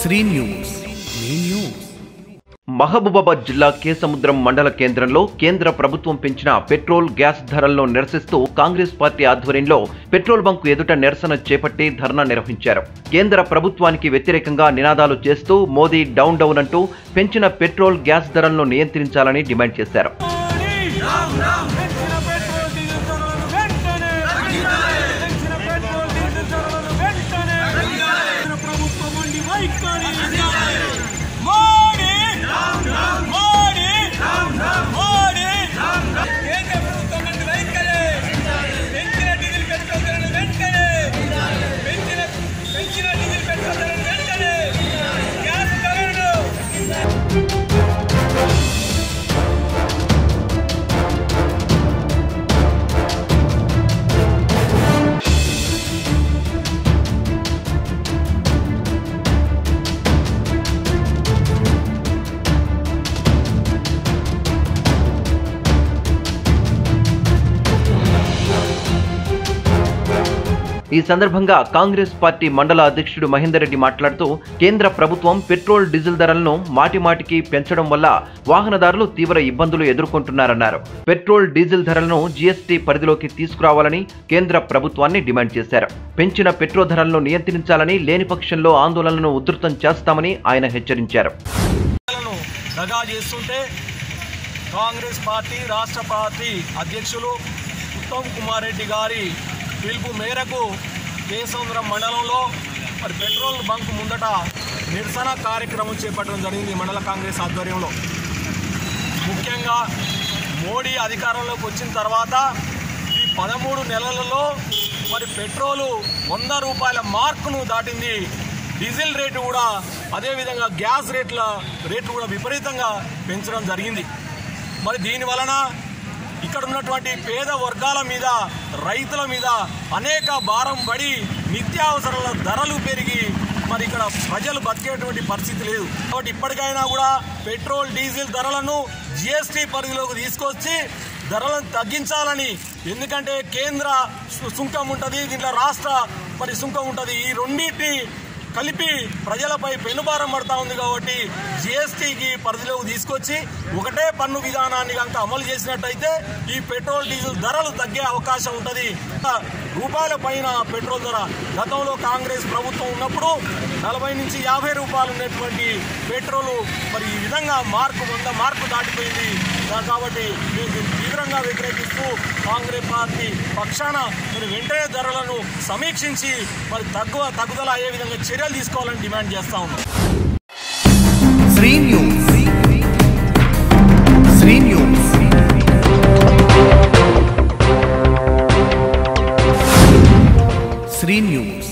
Shri news మీ news Mahabubabad జిల్లా కేసముద్రం మండల కేంద్రంలో కేంద్ర ప్రభుత్వం పెంచిన పెట్రోల్ గ్యాస్ ధరలను నిరసిస్తూ కాంగ్రెస్ పార్టీ ఆధ్వర్యంలో పెట్రోల్ బంకు ఎదుట నిరసన చేపట్టి ధర్నా నిర్వహించారు కేంద్ర ప్రభుత్వానికి వ్యతిరేకంగా నినాదాలు చేస్తూ మోదీ డౌన్ డౌన్ అంటూ పెంచిన పెట్రోల్ గ్యాస్ ధరలను నియంత్రించాలని డిమాండ్ చేశారు పెంచిన పెట్రోల్ డీజిల్ ధరలను వెంటనే పెంచిన పెట్రోల్ డీజిల్ ధరలను వెంటనే కేంద్ర ప్రభుత్వం వండి వైఖరి మోడీ మోడీ మోడీ కేంద్ర ప్రభుత్వం వండి వైఖరి పెంచిన డీజిల్ పెట్రోల్ ధరలను వెంటనే పెంచిన పెంచిన డీజిల్ పెట్రోల్ ధరలను వెంటనే గ్యాస్ ధరలను ఈ సందర్భంగా కాంగ్రెస్ పార్టీ మండల అధ్యక్షుడు మహేందర్ రెడ్డి మాట్లాడుతూ కేంద్ర ప్రభుత్వం పెట్రోల్ డీజిల్ ధరలను మాటిమాటికి పెంచడం వల్ల వాహనదారులు తీవ్ర ఇబ్బందులు ఎదుర్కొంటున్నారన్నారు పెట్రోల్ డీజిల్ ధరలను జీఎస్టీ పరిధిలోకి తీసుకురావాలని కేంద్ర ప్రభుత్వాన్ని డిమాండ్ చేశారు పెంచిన పెట్రోల్ ధరలను నియంత్రించాలని లేని పక్షంలో ఆందోళనను ఉధృతం చేస్తామని ఆయన హెచ్చరించారు లను దగా చేస్తుంటే కాంగ్రెస్ పార్టీ రాష్ట్ర పార్టీ అధ్యక్షులు ఉత్తమ్ కుమార్ రెడ్డి గారి పిలుపు మేరకు కేసముద్రం మండలంలో మరి పెట్రోల్ బంక్ ముందట నిరసన కార్యక్రమం చేపట్టడం జరిగింది మండల కాంగ్రెస్ ఆధ్వర్యంలో ముఖ్యంగా మోడీ అధికారంలోకి వచ్చిన తర్వాత ఈ పదమూడు నెలలలో మరి పెట్రోలు వంద రూపాయల మార్కును దాటింది డీజిల్ రేటు కూడా అదేవిధంగా గ్యాస్ రేట్ల రేట్లు కూడా విపరీతంగా పెంచడం జరిగింది మరి దీని వలన ఇక్కడ ఉన్నటువంటి పేద వర్గాల మీద రైతుల మీద అనేక భారం పడి నిత్యావసరాల ధరలు పెరిగి మరి ఇక్కడ ప్రజలు బతికేటువంటి పరిస్థితి లేదు కాబట్టి ఇప్పటికైనా కూడా పెట్రోల్ డీజిల్ ధరలను జిఎస్టీ పరిధిలోకి తీసుకొచ్చి ధరలను తగ్గించాలని ఎందుకంటే కేంద్ర సు- సుంకం ఉంటుంది దీంట్లో రాష్ట్ర మరి సుంకం ఉంటుంది ఈ రెండింటిని కలిపి ప్రజలపై పెనుభారం పడతా ఉంది కాబట్టి జిఎస్టీకి పరిధిలోకి తీసుకొచ్చి ఒకటే పన్ను విధానాన్ని కనుక అమలు చేసినట్టయితే ఈ పెట్రోల్ డీజిల్ ధరలు తగ్గే అవకాశం ఉంటుంది రూపాయల పైన పెట్రోల్ ధర గతంలో కాంగ్రెస్ ప్రభుత్వం ఉన్నప్పుడు నలభై నుంచి యాభై రూపాయలు ఉన్నటువంటి పెట్రోల్ మరి ఈ విధంగా మార్కు వంద మార్కు దాటిపోయింది దా- కాబట్టి మేము దీన్ని తీవ్రంగా వ్యతిరేకిస్తూ కాంగ్రెస్ పార్టీ పక్షాన మరి వెంటనే ధరలను సమీక్షించి మరి తగ్గువ తగ్గుదల అయ్యే విధంగా చర్యలు తీసుకోవాలని డిమాండ్ చేస్తా ఉన్నాం Sri news Sri news Sri news